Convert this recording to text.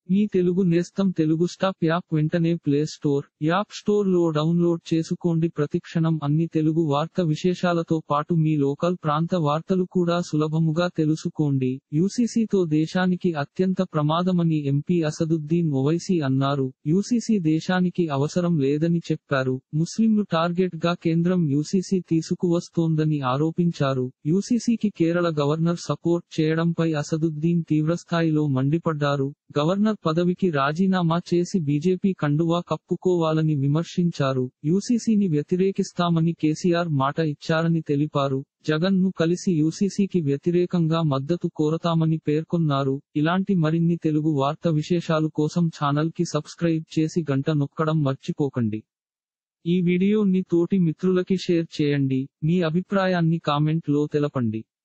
మీ తెలుగు నేస్తం Telugu stop app వెంటనే play store app store లో డౌన్లోడ్ చేసుకోండి ప్రతిక్షణం అన్ని తెలుగు వార్త విశేషాలతో పాటు మీ లోకల్ ప్రాంత వార్తలు కూడా సులభముగా తెలుసుకోండి యూసీసీతో దేశానికి అత్యంత ప్రమాదమని ఎంపీ అసదుద్దీన్ ఓవైసీ అన్నారు యూసీసీ దేశానికి అవసరం లేదని చెప్పారు ముస్లింలు టార్గెట్ గా కేంద్రం యూసీసీ తీసుకువస్తోందని ఆరోపించారు యూసీసీకి కేరళ గవర్నర్ సపోర్ట్ చేయడంపై అసదుద్దీన్ తీవ్రస్థాయిలో మండిపడ్డారు గవర్నర్ పదవికి రాజీనామా చేసి బీజేపీ కండువా కప్పుకోవాలని విమర్శించారు యూసీసీని వ్యతిరేకిస్తామని కేసీఆర్ మాట ఇచ్చారని తెలిపారు జగన్ ను కలిసి యూసీసీకి వ్యతిరేకంగా మద్దతు కోరతామని పేర్కొన్నారు ఇలాంటి మరిన్ని తెలుగు వార్త విశేషాలు కోసం ఛానల్ కి సబ్స్క్రైబ్ చేసి గంట నొక్కడం మర్చిపోకండి ఈ వీడియోని తోటి మిత్రులకి షేర్ చేయండి మీ అభిప్రాయాన్ని కామెంట్ లో తెలపండి